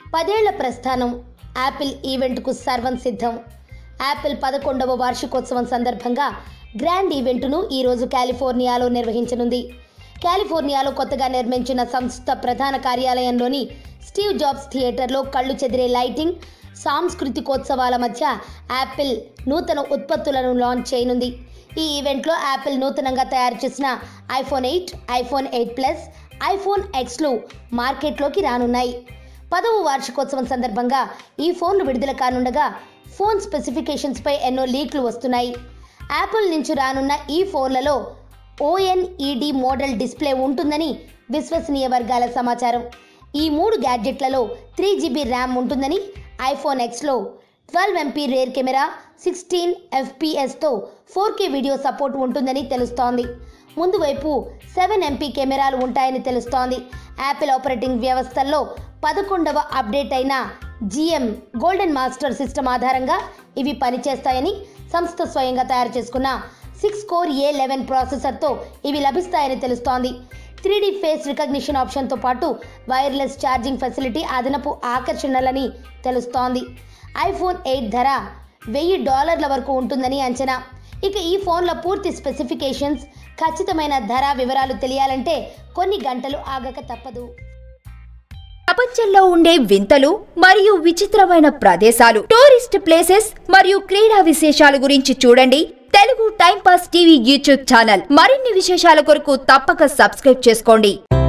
పదేళ్ల ప్రస్థానం యాపిల్ ఈవెంట్కు సర్వం సిద్ధం యాపిల్ పదకొండవ వార్షికోత్సవం సందర్భంగా గ్రాండ్ ఈవెంట్ను ఈరోజు కాలిఫోర్నియాలో నిర్వహించనుంది కాలిఫోర్నియాలో కొత్తగా నిర్మించిన సంస్థ ప్రధాన కార్యాలయంలోని స్టీవ్ జాబ్స్ థియేటర్లో కళ్ళు చెదిరే లైటింగ్ సాంస్కృతికోత్సవాల మధ్య యాపిల్ నూతన ఉత్పత్తులను లాంచ్ చేయనుంది ఈ ఈవెంట్లో యాపిల్ నూతనంగా తయారు చేసిన iPhone eight iPhone eight plus iPhone ఎక్స్లు మార్కెట్లోకి రానున్నాయి పదవ వార్షికోత్సవం సందర్భంగా ఈ ఫోన్లు విడుదల కానుండగా ఫోన్ స్పెసిఫికేషన్స్పై ఎన్నో లీక్లు వస్తున్నాయి యాపిల్ నుంచి రానున్న ఈ ఫోన్లలో ఓఎన్ఈడి మోడల్ డిస్ప్లే ఉంటుందని విశ్వసనీయ వర్గాల సమాచారం ఈ మూడు గ్యాడ్జెట్లలో త్రీ జీబీ ర్యామ్ ఉంటుందని ఐఫోన్ ఎక్స్లో twelve MP rear camera sixteen ఎఫ్పిఎస్తో ఫోర్ కే వీడియో సపోర్ట్ ఉంటుందని తెలుస్తోంది ముందు వైపు సెవెన్ ఎంపీ కెమెరాలు ఉంటాయని తెలుస్తోంది యాపిల్ ఆపరేటింగ్ వ్యవస్థల్లో పదకొండవ అప్డేట్ అయిన జిఎం గోల్డెన్ మాస్టర్ సిస్టమ్ ఆధారంగా ఇవి పనిచేస్తాయని సంస్థ స్వయంగా తయారు చేసుకున్న సిక్స్ కోర్ ఏ లెవెన్ ప్రాసెసర్తో ఇవి లభిస్తాయని తెలుస్తోంది త్రీ డి ఫేస్ రికగ్నిషన్ ఆప్షన్తో పాటు వైర్లెస్ ఛార్జింగ్ ఫెసిలిటీ అదనపు ఆకర్షణలని తెలుస్తోంది ఐఫోన్ ఎయిట్ ధర వెయ్యి డాలర్ల వరకు ఉంటుందని అంచనా ఇక ఈ ఫోన్ల పూర్తి స్పెసిఫికేషన్స్ ఖచ్చితమైన ధర వివరాలు తెలియాలంటే కొన్ని గంటలు ఆగక తప్పదు ప్రపంచంలో ఉండే వింతలు మరియు విచిత్రమైన ప్రదేశాలు టూరిస్ట్ ప్లేసెస్ మరియు క్రీడా విశేషాల గురించి చూడండి Telugu time pass TV YouTube channel మరిన్ని విశేషాల కొరకు తప్పక సబ్స్క్రైబ్ చేసుకోండి